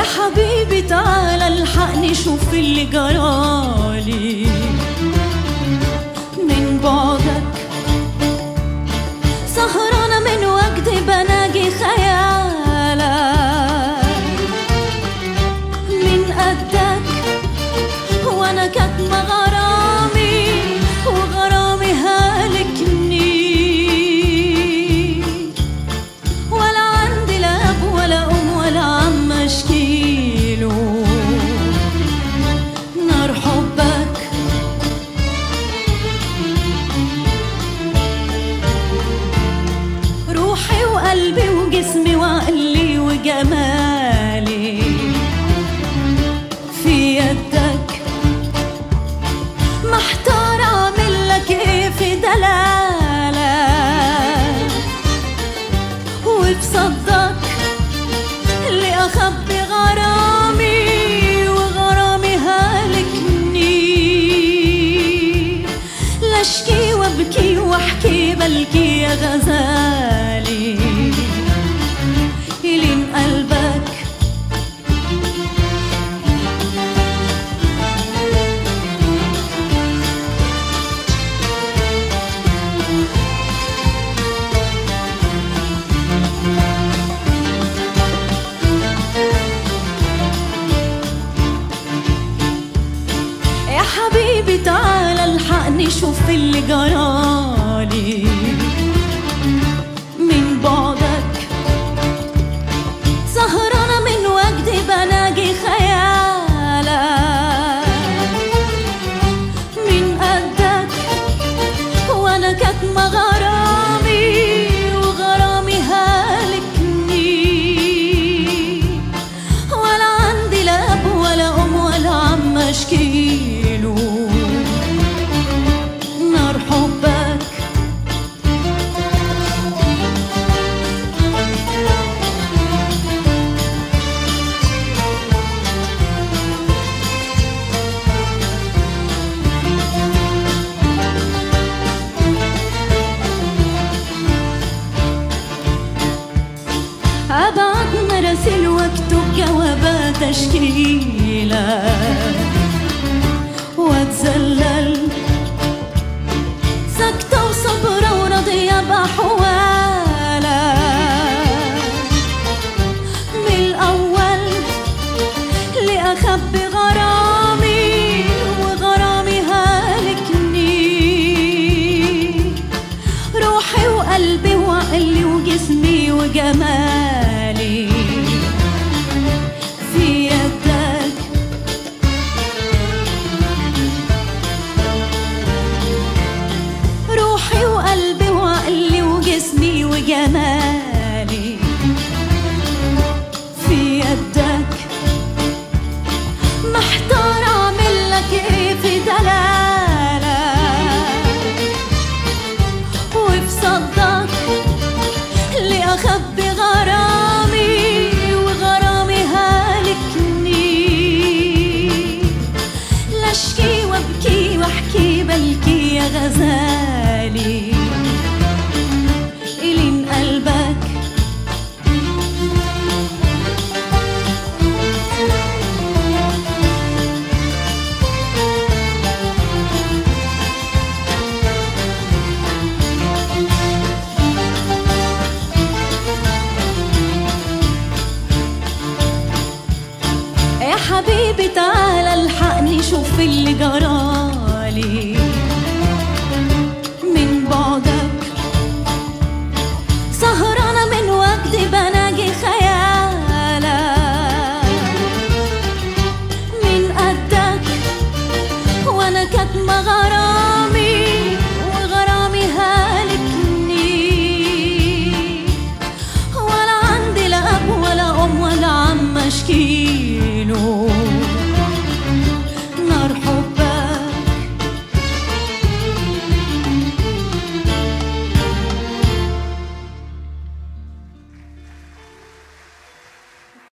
حبيبي تعال الحقني شوف اللي جرالي من بعدك سهرانة من وجدي بناجي خيالك من قدك وانا كاتمة غرامي وغرامي هالكني ولا عندي لا اب ولا ام ولا عم اشكيله نار حبك روحي وقلبي وجسمي وعقلي وجمالي في يدك محتار اعمل لك ايه في دلالك وفي صدك اللي اخبي غرامي وغرامي هالكني لاشكي وابكي واحكي بلكي يا غزالي يلين قلبك يا حبيبي تعال الحقني شوف اللي جرالي من بعدك سهرانة من وجدي بناجي خيالك من قدك وانا كاتمة غرامي وغرامي هالكني ولا عندي لا اب ولا ام ولا عم اشكيله نار حبك أبعت مراسيل واكتب جوابات أشكيلك واتذلل ساكتة وصبرة وراضية بأحوالك من الأول لأخبي غرامي وغرامي هالكني روحي وقلبي وعقلي وجسمي وجمالي في يدك روحي وقلبي وعقلي وجسمي وجمالي في يدك محتار اعمل لك ايه في دلالك وفي صدك اللي اخبي غرامي وغرامي هالكني لاشكي وابكي واحكي بلكي يا غزالي إلين قلبك يا حبيبي تعال الحقني شوف اللي جرالي من بعدك سهرانة من وجدي بناجي خيالك من قدك وانا كاتمة غرامي وغرامي هالكني ولا عندي لا اب ولا ام ولا عم اشكي